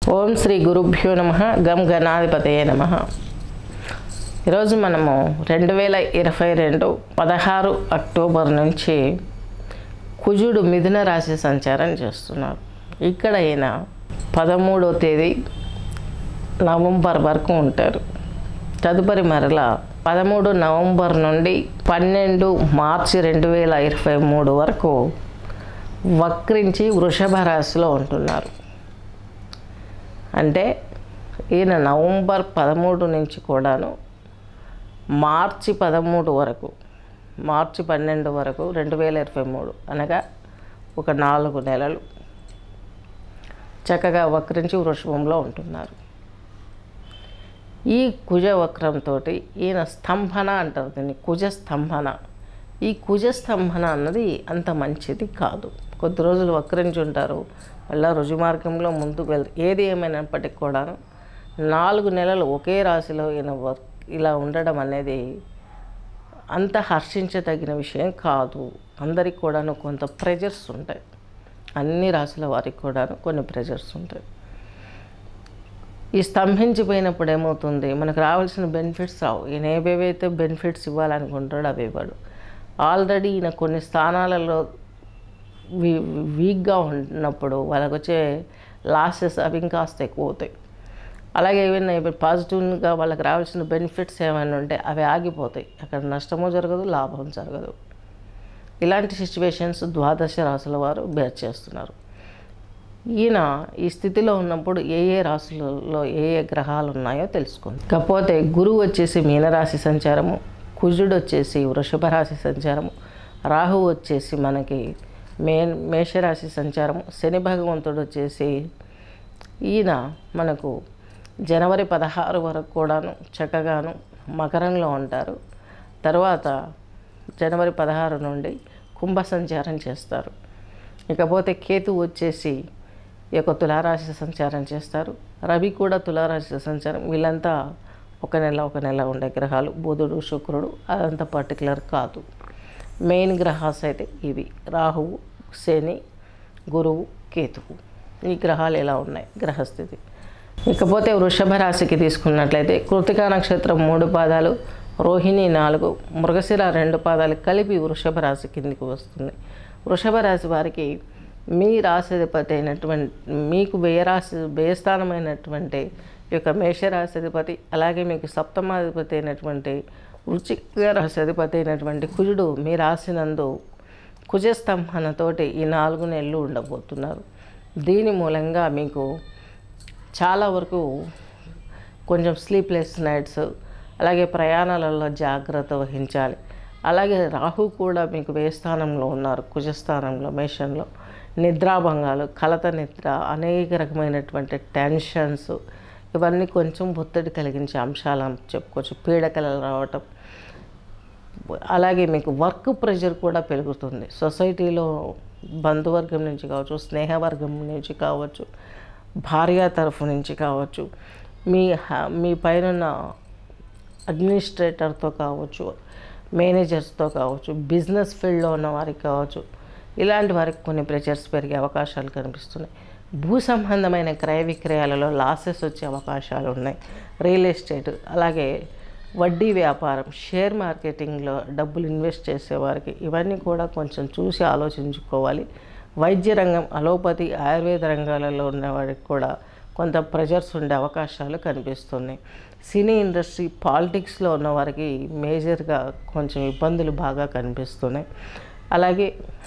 ఓం శ్రీ గురుభ్యో నమ గం గణాధిపతయే నమ ఈరోజు మనము రెండు వేల ఇరవై రెండు పదహారు అక్టోబర్ నుంచి కుజుడు మిథున రాశి సంచారం చేస్తున్నారు ఇక్కడ ఈయన పదమూడో తేదీ నవంబర్ వరకు ఉంటారు తదుపరి మరలా పదమూడు నవంబర్ నుండి పన్నెండు మార్చి రెండు వేల ఇరవై మూడు వరకు వక్రించి వృషభ రాశిలో ఉంటున్నారు అంటే ఈయన నవంబర్ పదమూడు నుంచి కూడాను మార్చి పదమూడు వరకు మార్చి పన్నెండు వరకు రెండు వేల ఇరవై మూడు అనగా ఒక నాలుగు నెలలు చక్కగా వక్రించి వృషభంలో ఉంటున్నారు ఈ కుజ వక్రంతో ఈయన స్తంభన అంటారు దీన్ని కుజ స్తంభన ఈ కుజ స్తంభన అన్నది అంత మంచిది కాదు కొద్ది రోజులు వక్రించి ఉంటారు మళ్ళీ రుజుమార్గంలో ముందుకు వెళ్తారు ఏది ఏమైనప్పటికీ కూడా నాలుగు నెలలు ఒకే రాశిలో ఈయన వర్క్ ఇలా ఉండడం అనేది అంత హర్షించదగిన విషయం కాదు అందరికి కూడాను కొంత ప్రెజర్స్ ఉంటాయి అన్ని రాశుల వారికి కూడాను కొన్ని ప్రెజర్స్ ఉంటాయి ఈ స్తంభించిపోయినప్పుడు ఏమవుతుంది మనకు రావాల్సిన బెనిఫిట్స్ రావు ఈయన ఏవేవైతే బెనిఫిట్స్ ఇవ్వాలనుకుంటాడో అవి ఇవ్వడు ఆల్రెడీ ఈయన కొన్ని స్థానాలలో వీ వీక్గా ఉన్నప్పుడు వాళ్ళకి వచ్చే లాసెస్ అవి ఇంకాస్త ఎక్కువ అవుతాయి అలాగే ఏమైనా పాజిటివ్గా వాళ్ళకి రావాల్సిన బెనిఫిట్స్ ఏమైనా ఉంటే అవి ఆగిపోతాయి అక్కడ నష్టము జరగదు లాభం జరగదు ఇలాంటి సిచ్యువేషన్స్ ద్వాదశ రాశుల వారు బేర్ చేస్తున్నారు ఈయన ఈ స్థితిలో ఉన్నప్పుడు ఏ ఏ రాశులలో ఏ ఏ గ్రహాలు ఉన్నాయో తెలుసుకుంది కాకపోతే గురువు వచ్చేసి మీనరాశి సంచారము కుజుడు వచ్చేసి వృషభ రాశి సంచారము రాహు వచ్చేసి మనకి మే మేషరాశి సంచారము శని భగవంతుడు వచ్చేసి ఈయన మనకు జనవరి పదహారు వరకు కూడాను చక్కగాను మకరంలో ఉంటారు తర్వాత జనవరి పదహారు నుండి కుంభ సంచారం చేస్తారు ఇకపోతే కేతు వచ్చేసి ఈ యొక్క తులారాశి సంచారం చేస్తారు రవి కూడా తులారాశి సంచారం వీళ్ళంతా ఒక నెల ఒక నెల ఉండే గ్రహాలు బుధుడు శుక్రుడు అదంతా పర్టికులర్ కాదు మెయిన్ గ్రహాస్ అయితే ఇవి రాహువు శని గురువు కేతువు ఈ గ్రహాలు ఎలా ఉన్నాయి గ్రహస్థితి ఇకపోతే వృషభ రాశికి తీసుకున్నట్లయితే కృతికా నక్షత్రం మూడు పాదాలు రోహిణి నాలుగు మృగశిర రెండు పాదాలు కలిపి వృషభ రాశి కిందికి వస్తుంది వృషభ రాశి వారికి మీ రాశిధిపతి అయినటువంటి మీకు వ్యయరాశి వ్యయస్థానమైనటువంటి ఈ యొక్క మేషరాశిధిపతి అలాగే మీకు సప్తమాధిపతి అయినటువంటి వృచ్చిక రాశిధిపతి అయినటువంటి కుజుడు మీ రాశినందు కుజస్తంభనతోటి ఈ నాలుగు నెలలు ఉండబోతున్నారు దీని మూలంగా మీకు చాలా వరకు కొంచెం స్లీప్లెస్ నైట్స్ అలాగే ప్రయాణాలలో జాగ్రత్త వహించాలి అలాగే రాహు కూడా మీకు వేస్థానంలో ఉన్నారు కుజస్థానంలో మేషంలో నిద్రాభంగాలు కలత నిద్ర అనేక రకమైనటువంటి టెన్షన్స్ ఇవన్నీ కొంచెం ఒత్తిడి కలిగించే అంశాలను చెప్పుకోవచ్చు పీడకలు రావటం అలాగే మీకు వర్క్ ప్రెషర్ కూడా పెరుగుతుంది సొసైటీలో బంధువర్గం నుంచి కావచ్చు స్నేహవర్గం నుంచి కావచ్చు భార్య తరఫు నుంచి కావచ్చు మీ హ- మీ పైన అడ్మినిస్ట్రేటర్తో కావచ్చు మేనేజర్స్తో కావచ్చు బిజినెస్ ఫీల్డ్లో ఉన్న వారికి కావచ్చు ఇలాంటి వారికి కొన్ని ప్రెషర్స్ పెరిగే అవకాశాలు కనిపిస్తున్నాయి భూ సంబంధమైన క్రయ విక్రయాలలో లాసెస్ వచ్చే అవకాశాలు ఉన్నాయి రియల్ ఎస్టేట్ అలాగే వడ్డీ వ్యాపారం షేర్ మార్కెటింగ్లో డబ్బులు ఇన్వెస్ట్ చేసేవారికి ఇవన్నీ కూడా కొంచెం చూసి ఆలోచించుకోవాలి వైద్య రంగం అలోపతి ఆయుర్వేద రంగాలలో ఉన్న వారికి కూడా కొంత ప్రెజర్స్ ఉండే అవకాశాలు కనిపిస్తున్నాయి సినీ ఇండస్ట్రీ పాలిటిక్స్లో ఉన్న వారికి మేజర్గా కొంచెం ఇబ్బందులు బాగా కనిపిస్తున్నాయి అలాగే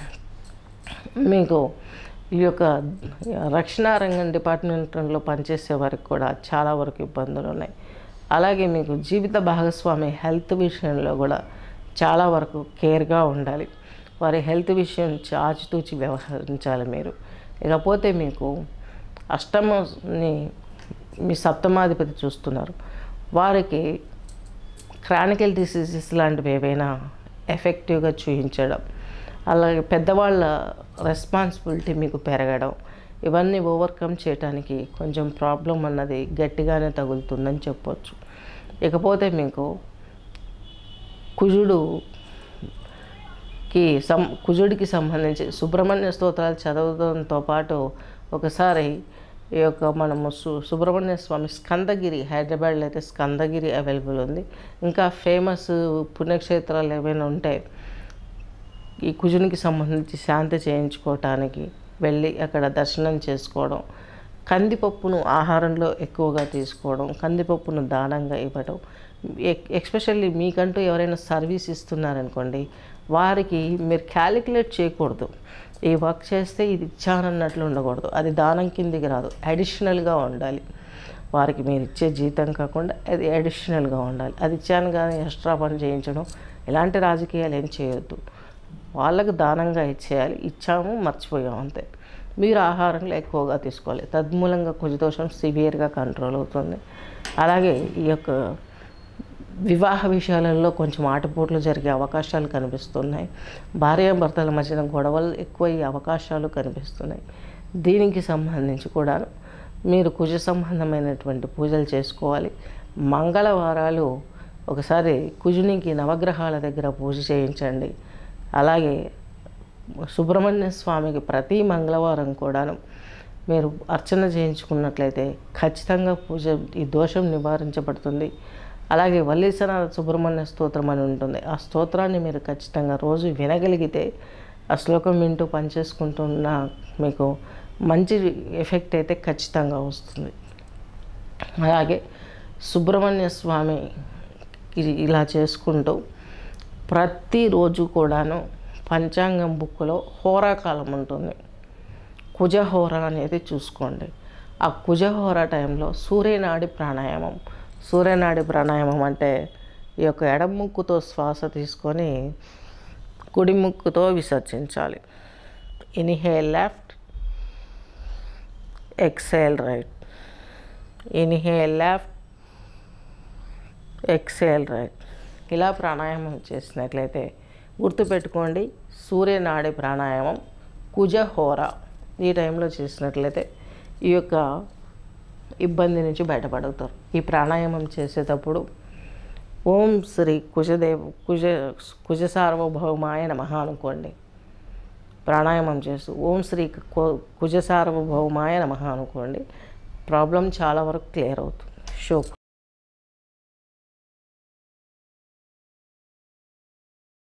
మీకు ఈ యొక్క రక్షణ రంగం డిపార్ట్మెంట్లో పనిచేసే వారికి కూడా చాలా వరకు ఇబ్బందులు ఉన్నాయి అలాగే మీకు జీవిత భాగస్వామి హెల్త్ విషయంలో కూడా చాలా వరకు కేర్గా ఉండాలి వారి హెల్త్ విషయం ఆచితూచి వ్యవహరించాలి మీరు ఇకపోతే మీకు అష్టమని మీ సప్తమాధిపతి చూస్తున్నారు వారికి క్రానికల్ డిసీజెస్ లాంటివి ఏవైనా ఎఫెక్టివ్గా చూపించడం అలాగే పెద్దవాళ్ళ రెస్పాన్సిబిలిటీ మీకు పెరగడం ఇవన్నీ ఓవర్కమ్ చేయడానికి కొంచెం ప్రాబ్లం అన్నది గట్టిగానే తగులుతుందని చెప్పొచ్చు ఇకపోతే మీకు కుజుడు కి సం కుజుడికి సంబంధించి సుబ్రహ్మణ్య స్తోత్రాలు చదవడంతో పాటు ఒకసారి ఈ యొక్క మనము సు సుబ్రహ్మణ్య స్వామి స్కందగిరి హైదరాబాద్లో అయితే స్కందగిరి అవైలబుల్ ఉంది ఇంకా ఫేమస్ పుణ్యక్షేత్రాలు ఏమైనా ఉంటాయి ఈ కుజునికి సంబంధించి శాంతి చేయించుకోవటానికి వెళ్ళి అక్కడ దర్శనం చేసుకోవడం కందిపప్పును ఆహారంలో ఎక్కువగా తీసుకోవడం కందిపప్పును దానంగా ఇవ్వడం ఎక్- ఎక్స్పెషల్లీ మీకంటూ ఎవరైనా సర్వీస్ ఇస్తున్నారనుకోండి వారికి మీరు క్యాలిక్యులేట్ చేయకూడదు ఈ వర్క్ చేస్తే ఇది ఇచ్చానన్నట్లు ఉండకూడదు అది దానం కిందికి రాదు అడిషనల్గా ఉండాలి వారికి మీరు ఇచ్చే జీతం కాకుండా అది అడిషనల్గా ఉండాలి అది ఇచ్చాను కానీ ఎక్స్ట్రా పని చేయించడం ఇలాంటి రాజకీయాలు ఏం చేయొద్దు వాళ్ళకు దానంగా ఇచ్చేయాలి ఇచ్చాము మర్చిపోయాం అంతే మీరు ఆహారంలో ఎక్కువగా తీసుకోవాలి తద్మూలంగా కుజదోషం సివియర్గా కంట్రోల్ అవుతుంది అలాగే ఈ యొక్క వివాహ విషయాలలో కొంచెం ఆటపోట్లు జరిగే అవకాశాలు కనిపిస్తున్నాయి భార్యాభర్తల మధ్యన గొడవలు ఎక్కువ అవకాశాలు కనిపిస్తున్నాయి దీనికి సంబంధించి కూడా మీరు కుజ సంబంధమైనటువంటి పూజలు చేసుకోవాలి మంగళవారాలు ఒకసారి కుజునికి నవగ్రహాల దగ్గర పూజ చేయించండి అలాగే సుబ్రహ్మణ్య స్వామికి ప్రతి మంగళవారం కూడాను మీరు అర్చన చేయించుకున్నట్లయితే ఖచ్చితంగా పూజ ఈ దోషం నివారించబడుతుంది అలాగే వల్లీసనాథ సుబ్రహ్మణ్య స్తోత్రం అని ఉంటుంది ఆ స్తోత్రాన్ని మీరు ఖచ్చితంగా రోజు వినగలిగితే ఆ శ్లోకం వింటూ పనిచేసుకుంటున్న మీకు మంచి ఎఫెక్ట్ అయితే ఖచ్చితంగా వస్తుంది అలాగే సుబ్రహ్మణ్య స్వామి ఇది ఇలా చేసుకుంటూ ప్రతిరోజు కూడాను పంచాంగం బుక్లో హోరాకాలం ఉంటుంది కుజహోర అనేది చూసుకోండి ఆ కుజహోర టైంలో సూర్యనాడి ప్రాణాయామం సూర్యనాడి ప్రాణాయామం అంటే ఈ యొక్క ఎడం ముక్కుతో శ్వాస తీసుకొని కుడి ముక్కుతో విసర్జించాలి inhale left exhale right inhale left exhale right ఇలా ప్రాణాయామం చేసినట్లయితే గుర్తుపెట్టుకోండి సూర్యనాడి ప్రాణాయామం కుజహోర ఈ టైంలో చేసినట్లయితే ఈ యొక్క ఇబ్బంది నుంచి బయటపడతారు ఈ ప్రాణాయామం చేసేటప్పుడు ఓం శ్రీ కుజదేవ్ కుజ కుజ సార్వభౌమాయ నమః అనుకోండి ప్రాణాయామం చేస్తూ ఓం శ్రీ కు- కుజ సార్వభౌమాయ నమః అనుకోండి ప్రాబ్లం చాలా వరకు క్లియర్ అవుతుంది శోక్